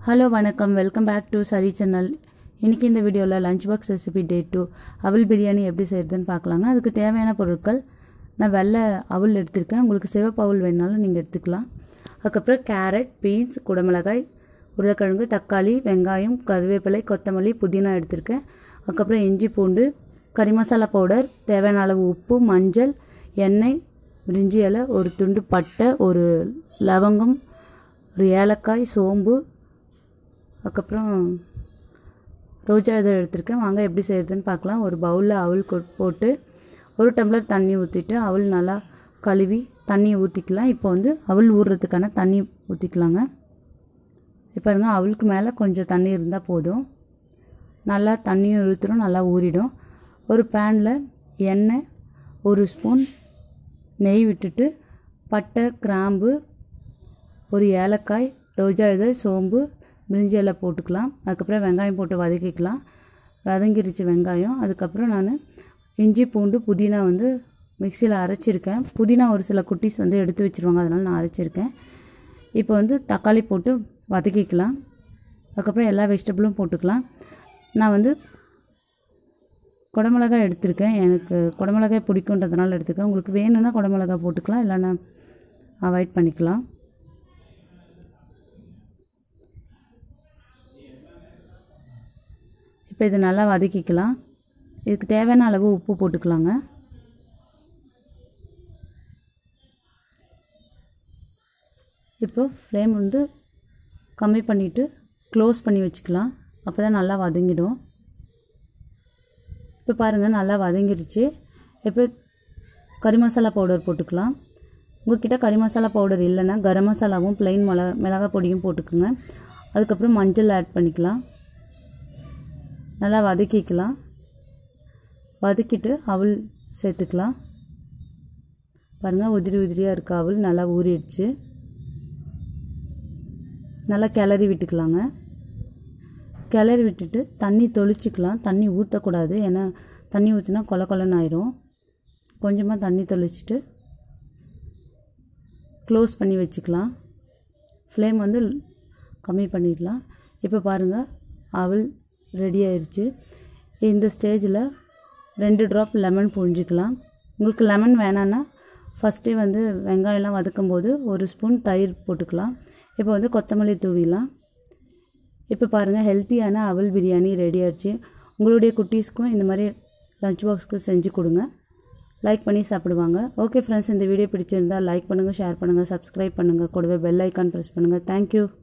hello வணக்கம் welcome back to சரி channel இன்றைக்கி இந்த வீடியோவில் lunch box recipe day two அவல் பிரியாணி எப்படி செய்கிறதுன்னு பார்க்கலாங்க அதுக்கு தேவையான பொருட்கள் நான் வெள்ளை அவல் எடுத்திருக்கேன் உங்களுக்கு சிவப்பு அவல் வேணுனாலும் நீங்கள் எடுத்துக்கலாம் அதுக்கப்புறம் கேரட் பீன்ஸ் குடமிளகாய் உருளைக்கிழங்கு தக்காளி வெங்காயம் கருவேப்பிலை கொத்தமல்லி புதினா எடுத்திருக்கேன் அதுக்கப்புறம் இஞ்சி பூண்டு கறி மசாலா பவுடர் தேவையான அளவு உப்பு மஞ்சள் எண்ணெய் பிரிஞ்சி இலை ஒரு துண்டு பட்டை ஒரு லவங்கம் ஒரு ஏலக்காய் சோம்பு அதுக்கப்புறம் ரோஜா இதழ் எடுத்திருக்கேன் வாங்க எப்படி செய்கிறதுன்னு பார்க்கலாம் ஒரு பவுலில் அவல் கொ போட்டு ஒரு டம்ளர் தண்ணி ஊற்றிட்டு அவல் நல்லா கழுவி தண்ணியை ஊற்றிக்கலாம் இப்போ வந்து அவல் ஊறுறதுக்கான தண்ணி ஊற்றிக்கலாங்க இப்போ பாருங்க அவளுக்கு மேலே கொஞ்சம் தண்ணி இருந்தால் போதும் நல்லா தண்ணியும் இழுத்துடும் நல்லா ஊறிடும் ஒரு பேனில் எண்ணெய் ஒரு ஸ்பூன் நெய் விட்டுட்டு பட்டை கிராம்பு ஒரு ஏலக்காய் ரோஜா இதழ் சோம்பு பிரிஞ்சி இலை போட்டுக்கலாம் அதுக்கப்புறம் வெங்காயம் போட்டு வதக்கிக்கலாம் வதங்கிருச்சு வெங்காயம் அதுக்கப்புறம் நான் இஞ்சி பூண்டு புதினா வந்து மிக்சியில் அரைச்சிருக்கேன் புதினா ஒரு சில குட்டீஸ் வந்து எடுத்து வச்சுருவாங்க அதனால் நான் அரைச்சிருக்கேன் இப்போ வந்து தக்காளி போட்டு வதக்கிக்கலாம் அதுக்கப்புறம் எல்லா வெஜிடபிளும் போட்டுக்கலாம் நான் வந்து குடமிளகாய் எடுத்திருக்கேன் எனக்கு குடமிளகாய் பிடிக்குன்றதுனால எடுத்துருக்கேன் உங்களுக்கு வேணும்னா குடமிளகாய் போட்டுக்கலாம் இல்லைன்னா அவாய்ட் பண்ணிக்கலாம் இப்போ இது நல்லா வதக்கிக்கலாம் இதுக்கு தேவையான அளவு உப்பு போட்டுக்கலாங்க இப்போ ஃப்ளேம் வந்து கம்மி பண்ணிவிட்டு க்ளோஸ் பண்ணி வச்சுக்கலாம் அப்போ தான் நல்லா வதங்கிடும் இப்போ பாருங்கள் நல்லா வதங்கிருச்சு இப்போ கறி மசாலா பவுடர் போட்டுக்கலாம் உங்கள்கிட்ட கறி மசாலா பவுடர் இல்லைன்னா கரம் மசாலாவும் ப்ளைன் மிளகா மிளகா பொடியும் போட்டுக்குங்க அதுக்கப்புறம் மஞ்சள் ஆட் பண்ணிக்கலாம் நல்லா வதக்கிக்கலாம் வதக்கிட்டு அவல் சேர்த்துக்கலாம் பாருங்கள் உதிரி உதிரியாக இருக்க அவல் நல்லா ஊறிடுச்சு நல்லா கிளறி விட்டுக்கலாங்க கிளறி விட்டுட்டு தண்ணி தொளிச்சிக்கலாம் தண்ணி ஊற்றக்கூடாது ஏன்னா தண்ணி ஊற்றினா கொல கொலன்னு ஆயிரும் கொஞ்சமாக தண்ணி தொளிச்சிட்டு க்ளோஸ் பண்ணி வச்சுக்கலாம் ஃப்ளேம் வந்து கம்மி பண்ணிடலாம் இப்போ பாருங்கள் அவல் ரெடி ஆயிடுச்சு இந்த ஸ்டேஜில் ரெண்டு ட்ராப் லெமன் புழிஞ்சிக்கலாம் உங்களுக்கு லெமன் வேணான்னா ஃபஸ்ட்டே வந்து வெங்காயம்லாம் வதக்கும் போது ஒரு ஸ்பூன் தயிர் போட்டுக்கலாம் இப்போ வந்து கொத்தமல்லி தூவிடலாம் இப்போ பாருங்கள் ஹெல்த்தியான அவல் பிரியாணி ரெடி ஆயிடுச்சு உங்களுடைய குட்டீஸ்க்கும் இந்த மாதிரி லஞ்ச் பாக்ஸ்க்கு செஞ்சு கொடுங்க லைக் பண்ணி சாப்பிடுவாங்க ஓகே ஃப்ரெண்ட்ஸ் இந்த வீடியோ பிடிச்சிருந்தால் லைக் பண்ணுங்கள் ஷேர் பண்ணுங்கள் சப்ஸ்கிரைப் பண்ணுங்கள் கூடவே பெல் ஐக்கான் ப்ரெஸ் பண்ணுங்கள் தேங்க்யூ